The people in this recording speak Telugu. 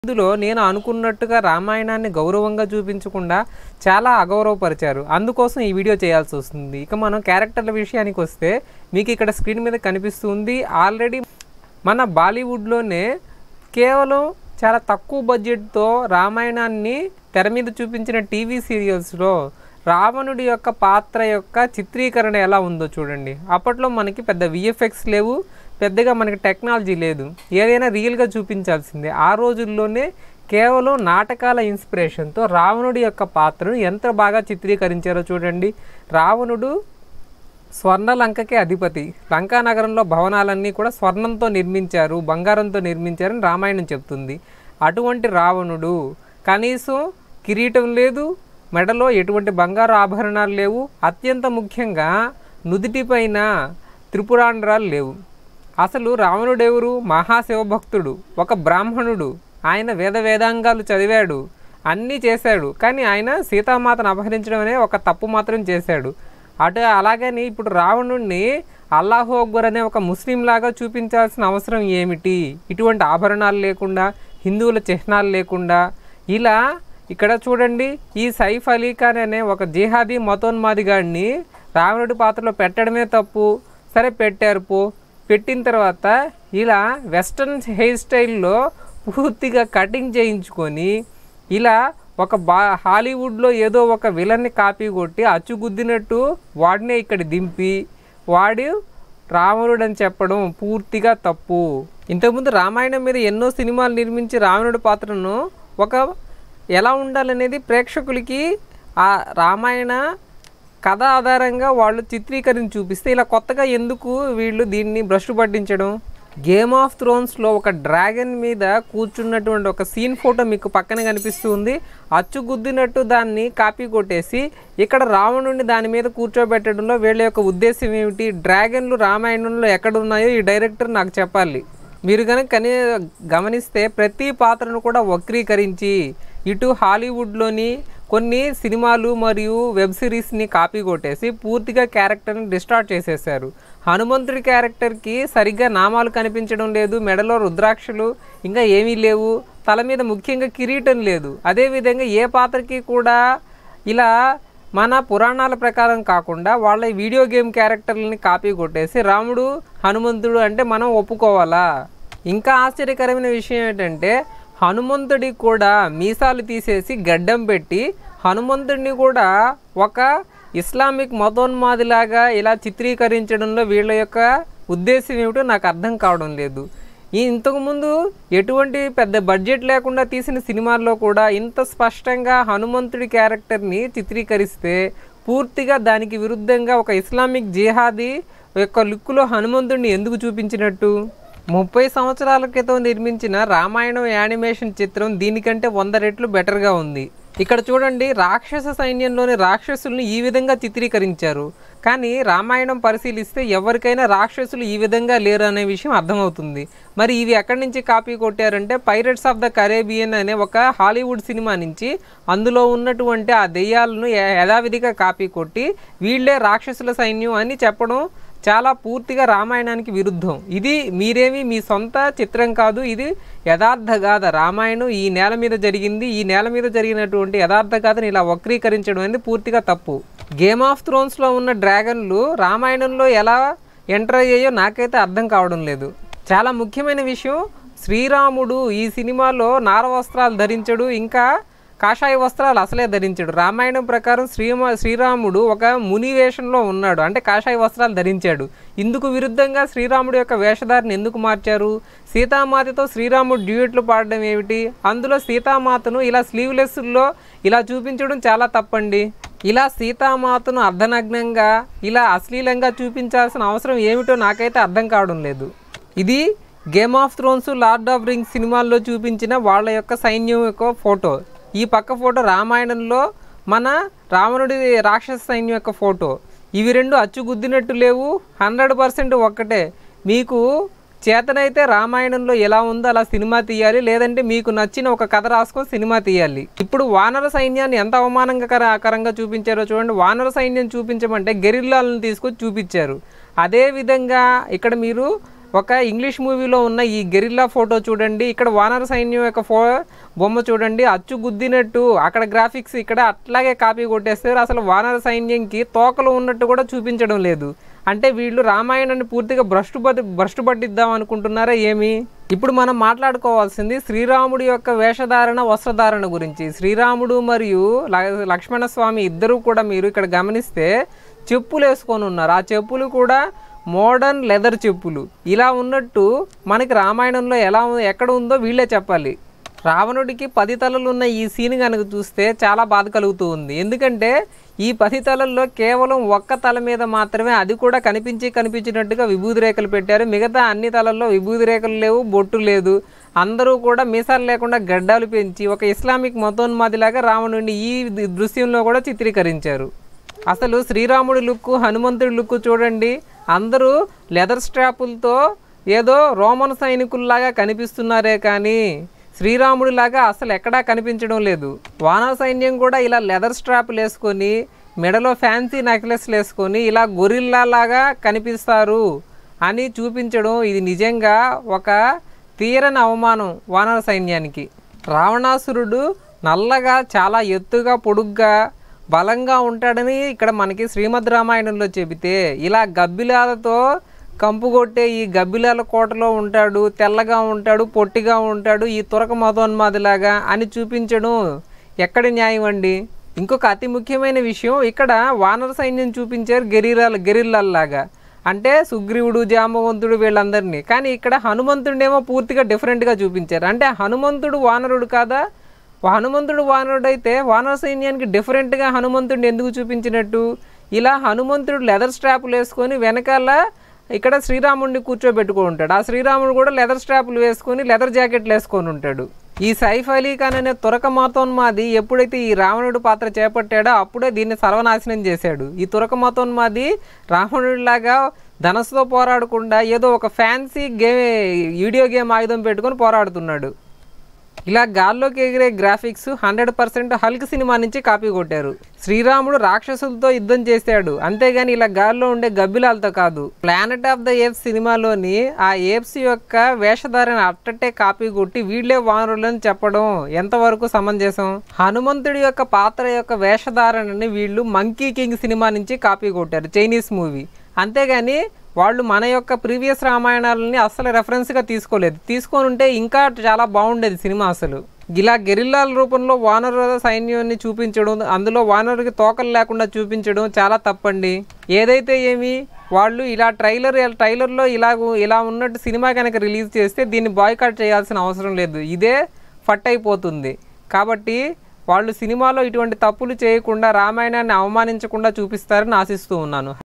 ఇందులో నేను అనుకున్నట్టుగా రామాయణాన్ని గౌరవంగా చూపించకుండా చాలా అగౌరవపరిచారు అందుకోసం ఈ వీడియో చేయాల్సి వస్తుంది ఇక మనం క్యారెక్టర్ల విషయానికి వస్తే మీకు ఇక్కడ స్క్రీన్ మీద కనిపిస్తుంది ఆల్రెడీ మన బాలీవుడ్లోనే కేవలం చాలా తక్కువ బడ్జెట్తో రామాయణాన్ని తెర మీద చూపించిన టీవీ సీరియల్స్లో రావణుడి యొక్క పాత్ర యొక్క చిత్రీకరణ ఎలా ఉందో చూడండి అప్పట్లో మనకి పెద్ద విఎఫ్ఎక్స్ లేవు పెద్దగా మనకి టెక్నాలజీ లేదు ఏదైనా రియల్గా చూపించాల్సిందే ఆ రోజుల్లోనే కేవలం నాటకాల ఇన్స్పిరేషన్తో రావణుడి యొక్క పాత్రను ఎంత బాగా చిత్రీకరించారో చూడండి రావణుడు స్వర్ణ లంకకే అధిపతి లంకా నగరంలో భవనాలన్నీ కూడా స్వర్ణంతో నిర్మించారు బంగారంతో నిర్మించారని రామాయణం చెప్తుంది అటువంటి రావణుడు కనీసం కిరీటం లేదు మెడలో ఎటువంటి బంగారు ఆభరణాలు లేవు అత్యంత ముఖ్యంగా నుదిటిపైన త్రిపురాంధ్రాలు లేవు అసలు రావణుడెవరు మహాశివభక్తుడు ఒక బ్రాహ్మణుడు ఆయన వేద వేదాంగాలు చదివాడు అన్నీ చేశాడు కానీ ఆయన సీతామాతను అపహరించడం అనే ఒక తప్పు మాత్రం చేశాడు అటు అలాగని ఇప్పుడు రావణుణ్ణి అల్లాహు అక్బర్ అనే ఒక ముస్లిం లాగా చూపించాల్సిన అవసరం ఏమిటి ఇటువంటి ఆభరణాలు లేకుండా హిందువుల చిహ్నాలు లేకుండా ఇలా ఇక్కడ చూడండి ఈ సైఫ్ అలీ ఖాన్ అనే ఒక జిహాదీ మతోన్మాదిగాడిని రావణుడి పాత్రలో పెట్టడమే తప్పు సరే పెట్టారు పో పెట్టిన తర్వాత ఇలా వెస్ట్రన్ హెయిర్ స్టైల్లో పూర్తిగా కటింగ్ చేయించుకొని ఇలా ఒక బా హాలీవుడ్లో ఏదో ఒక విలన్ని కాపీ కొట్టి అచ్చుగుద్దినట్టు వాడినే ఇక్కడ దింపి వాడు రావణుడు అని చెప్పడం పూర్తిగా తప్పు ఇంతకుముందు రామాయణం మీద ఎన్నో సినిమాలు నిర్మించి రావణుడి పాత్రను ఒక ఎలా ఉండాలనేది ప్రేక్షకులకి ఆ రామాయణ కథ ఆధారంగా వాళ్ళు చిత్రీకరించి చూపిస్తే ఇలా కొత్తగా ఎందుకు వీళ్ళు దీన్ని భ్రష్టు పట్టించడం గేమ్ ఆఫ్ థ్రోన్స్లో ఒక డ్రాగన్ మీద కూర్చున్నటువంటి ఒక సీన్ ఫోటో మీకు పక్కన కనిపిస్తుంది అచ్చు గుద్దినట్టు దాన్ని కాపీ కొట్టేసి ఇక్కడ రావణుడిని దాని మీద కూర్చోబెట్టడంలో వీళ్ళ యొక్క ఉద్దేశం ఏమిటి డ్రాగన్లు రామాయణంలో ఎక్కడ ఉన్నాయో ఈ డైరెక్టర్ నాకు చెప్పాలి మీరు కనుక కనీ గమనిస్తే ప్రతి పాత్రను కూడా వక్రీకరించి ఇటు హాలీవుడ్లోని కొన్ని సినిమాలు మరియు వెబ్ సిరీస్ని కాపీ కొట్టేసి పూర్తిగా క్యారెక్టర్ని డిస్టార్ట్ చేసేసారు హనుమంతుడి క్యారెక్టర్కి సరిగ్గా నామాలు కనిపించడం లేదు మెడలో రుద్రాక్షలు ఇంకా ఏమీ లేవు తల మీద ముఖ్యంగా కిరీటం లేదు అదేవిధంగా ఏ పాత్రకి కూడా ఇలా మన పురాణాల ప్రకారం కాకుండా వాళ్ళ వీడియో గేమ్ క్యారెక్టర్లని కాపీ కొట్టేసి రాముడు హనుమంతుడు అంటే మనం ఒప్పుకోవాలా ఇంకా ఆశ్చర్యకరమైన విషయం ఏంటంటే హనుమంతుడికి కూడా మీసాలు తీసేసి గడ్డం పెట్టి హనుమంతుడిని కూడా ఒక ఇస్లామిక్ మతోన్మాదిలాగా ఇలా చిత్రీకరించడంలో వీళ్ళ యొక్క ఉద్దేశం ఏమిటో నాకు అర్థం కావడం లేదు ఈ ఇంతకుముందు ఎటువంటి పెద్ద బడ్జెట్ లేకుండా తీసిన సినిమాల్లో కూడా ఇంత స్పష్టంగా హనుమంతుడి క్యారెక్టర్ని చిత్రీకరిస్తే పూర్తిగా దానికి విరుద్ధంగా ఒక ఇస్లామిక్ జిహాదీ యొక్క లుక్లో హనుమంతుడిని ఎందుకు చూపించినట్టు ముప్పై సంవత్సరాల క్రితం నిర్మించిన రామాయణం యానిమేషన్ చిత్రం దీనికంటే వంద రెట్లు బెటర్గా ఉంది ఇక్కడ చూడండి రాక్షస సైన్యంలోని రాక్షసుల్ని ఈ విధంగా చిత్రీకరించారు కానీ రామాయణం పరిశీలిస్తే ఎవరికైనా రాక్షసులు ఈ విధంగా లేరు అనే విషయం అర్థమవుతుంది మరి ఇవి ఎక్కడి నుంచి కాపీ కొట్టారంటే పైరట్స్ ఆఫ్ ద కరేబియన్ అనే ఒక హాలీవుడ్ సినిమా నుంచి అందులో ఉన్నటువంటి ఆ దెయ్యాలను య- యథావిధిగా కాపీ కొట్టి వీళ్ళే రాక్షసుల సైన్యం అని చెప్పడం చాలా పూర్తిగా రామాయణానికి విరుద్ధం ఇది మీరేమి మీ సొంత చిత్రం కాదు ఇది యథార్థ గాథ రామాయణం ఈ నేల మీద జరిగింది ఈ నేల మీద జరిగినటువంటి యథార్థ గాథని ఇలా వక్రీకరించడం అనేది పూర్తిగా తప్పు గేమ్ ఆఫ్ థ్రోన్స్లో ఉన్న డ్రాగన్లు రామాయణంలో ఎలా ఎంటర్ అయ్యాయో నాకైతే అర్థం కావడం లేదు చాలా ముఖ్యమైన విషయం శ్రీరాముడు ఈ సినిమాలో నార వస్త్రాలు ధరించడు ఇంకా కాషాయ వస్త్రాలు అసలే ధరించాడు రామాయణం ప్రకారం శ్రీమ శ్రీరాముడు ఒక ముని వేషంలో ఉన్నాడు అంటే కాషాయ వస్త్రాలు ధరించాడు ఇందుకు విరుద్ధంగా శ్రీరాముడు యొక్క వేషధారిని ఎందుకు మార్చారు సీతామాతతో శ్రీరాముడు డ్యూయట్లు పాడడం ఏమిటి అందులో సీతామాతను ఇలా స్లీవ్లెస్లో ఇలా చూపించడం చాలా తప్పండి ఇలా సీతామాతను అర్ధనగ్నంగా ఇలా అశ్లీలంగా చూపించాల్సిన అవసరం ఏమిటో నాకైతే అర్థం కావడం లేదు ఇది game of thrones lord of rings సినిమాల్లో చూపించిన వాళ్ళ యొక్క సైన్యం యొక్క ఫోటో ఈ పక్క ఫోటో రామాయణంలో మన రావణుడి రాక్షస సైన్యం యొక్క ఫోటో ఇవి రెండు అచ్చుగుద్దినట్టు లేవు హండ్రెడ్ పర్సెంట్ ఒక్కటే మీకు చేతనైతే రామాయణంలో ఎలా ఉందో అలా సినిమా తీయాలి లేదంటే మీకు నచ్చిన ఒక కథ రాసుకొని సినిమా తీయాలి ఇప్పుడు వానర సైన్యాన్ని ఎంత అవమానంకరంగా చూపించారో చూడండి వానర సైన్యం చూపించమంటే గెరిల్లాలను తీసుకొచ్చి చూపించారు అదే విధంగా ఇక్కడ మీరు ఒక ఇంగ్లీష్ మూవీలో ఉన్న ఈ గెరిల్లా ఫోటో చూడండి ఇక్కడ వానర సైన్యం యొక్క ఫో బొమ్మ చూడండి అచ్చు గుద్దినట్టు అక్కడ గ్రాఫిక్స్ ఇక్కడ అట్లాగే కాపీ కొట్టేస్తారు అసలు వానర సైన్యంకి తోకలు ఉన్నట్టు కూడా చూపించడం లేదు అంటే వీళ్ళు రామాయణాన్ని పూర్తిగా భ్రష్టు పట్టి భ్రష్టు పట్టిద్దాం అనుకుంటున్నారా ఏమి ఇప్పుడు మనం మాట్లాడుకోవాల్సింది శ్రీరాముడి యొక్క వేషధారణ వస్త్రధారణ గురించి శ్రీరాముడు మరియు ల- లక్ష్మణ స్వామి ఇద్దరు కూడా మీరు ఇక్కడ గమనిస్తే చెప్పులు వేసుకొని ఉన్నారు ఆ చెప్పులు కూడా మోడర్న్ లెదర్ చెప్పులు ఇలా ఉన్నట్టు మనకి రామాయణంలో ఎలా ఉంది ఎక్కడ ఉందో వీళ్ళే చెప్పాలి రావణుడికి పది తలలు ఉన్న ఈ సీన్ కనుక చూస్తే చాలా బాధ కలుగుతూ ఉంది ఎందుకంటే ఈ పది తలల్లో కేవలం ఒక్క తల మీద మాత్రమే అది కూడా కనిపించి కనిపించినట్టుగా విభూది రేఖలు పెట్టారు మిగతా అన్ని తలల్లో విభూది రేఖలు లేవు బొట్టు లేదు అందరూ కూడా మీసాలు లేకుండా గడ్డాలు పెంచి ఒక ఇస్లామిక్ మతోన్మాదిలాగా రావణుడిని ఈ దృశ్యంలో కూడా చిత్రీకరించారు అసలు శ్రీరాముడి లుక్ హనుమంతుడి లుక్ చూడండి అందరూ లెదర్ స్ట్రాపులతో ఏదో రోమన్ సైనికుల్లాగా కనిపిస్తున్నారే కానీ శ్రీరాముడిలాగా అసలు ఎక్కడా కనిపించడం లేదు వానర సైన్యం కూడా ఇలా లెదర్ స్ట్రాపులు వేసుకొని మెడలో ఫ్యాన్సీ నెక్లెస్లు వేసుకొని ఇలా గొరిల్లా లాగా కనిపిస్తారు అని చూపించడం ఇది నిజంగా ఒక తీరని అవమానం వానర సైన్యానికి రావణాసురుడు నల్లగా చాలా ఎత్తుగా పొడుగ్గా బలంగా ఉంటాడని ఇక్కడ మనకి శ్రీమద్ రామాయణంలో చెబితే ఇలా గబ్బిలాలతో కంపు కొట్టే ఈ గబ్బిలాల కోటలో ఉంటాడు తెల్లగా ఉంటాడు పొట్టిగా ఉంటాడు ఈ తురక మతోన్మాదిలాగా అని చూపించడం ఎక్కడి న్యాయం అండి ఇంకొక అతి ముఖ్యమైన విషయం ఇక్కడ వానర సైన్యం చూపించారు గెరిరాల గెరిల్లల్లాగా అంటే సుగ్రీవుడు జాంబవంతుడు వీళ్ళందరినీ కానీ ఇక్కడ హనుమంతుడేమో పూర్తిగా డిఫరెంట్గా చూపించారు అంటే హనుమంతుడు వానరుడు కాదా హనుమంతుడు వానరుడు అయితే వానర సైన్యానికి డిఫరెంట్గా హనుమంతుడిని ఎందుకు చూపించినట్టు ఇలా హనుమంతుడు లెదర్ స్ట్రాపులు వేసుకొని వెనకాల ఇక్కడ శ్రీరాముడిని కూర్చోబెట్టుకొని ఉంటాడు ఆ శ్రీరాముడు కూడా లెదర్ స్ట్రాపులు వేసుకొని లెదర్ జాకెట్లు వేసుకొని ఉంటాడు ఈ సైఫ్ అలీ ఖాన్ అనే తురక మతోన్మాది ఎప్పుడైతే ఈ రావణుడు పాత్ర చేపట్టాడో అప్పుడే దీన్ని సర్వనాశనం చేశాడు ఈ తురక మతోన్మాది రావణుడిలాగా ధనస్సుతో పోరాడకుండా ఏదో ఒక ఫ్యాన్సీ గేమ్ వీడియో గేమ్ ఆయుధం పెట్టుకొని పోరాడుతున్నాడు ఇలా గాల్లోకి ఎగిరే graphics hundred percent Hulk cinema నుంచి కాపీ కొట్టారు శ్రీరాముడు రాక్షసులతో యుద్ధం చేశాడు అంతేగాని ఇలా గాల్లో ఉండే గబ్బిలాలతో కాదు ప్లానెట్ ఆఫ్ ద ఏప్స్ సినిమాలోని ఆ ఏప్స్ యొక్క వేషధారణ అట్టట్టే కాపీ కొట్టి వీళ్ళే వానరులని చెప్పడం ఎంతవరకు సమంజసం హనుమంతుడి యొక్క పాత్ర యొక్క వేషధారణని వీళ్ళు మంకీ కింగ్ సినిమా నుంచి కాపీ కొట్టారు చైనీస్ మూవీ అంతేగాని వాళ్ళు మన యొక్క ప్రీవియస్ రామాయణాలని అస్సలు రెఫరెన్స్గా తీసుకోలేదు తీసుకొని ఉంటే ఇంకా చాలా బాగుండేది సినిమా అసలు ఇలా గెరిల్లాల రూపంలో వానర సైన్యాన్ని చూపించడం అందులో వానరుకి తోకలు లేకుండా చూపించడం చాలా తప్పండి ఏదైతే ఏమి వాళ్ళు ఇలా ట్రైలర్ ట్రైలర్లో ఇలా ఇలా ఉన్నట్టు సినిమా కనుక రిలీజ్ చేస్తే దీన్ని బాయ్కాట్ చేయాల్సిన అవసరం లేదు ఇదే ఫట్ అయిపోతుంది కాబట్టి వాళ్ళు సినిమాలో ఇటువంటి తప్పులు చేయకుండా రామాయణాన్ని అవమానించకుండా చూపిస్తారని ఆశిస్తూ ఉన్నాను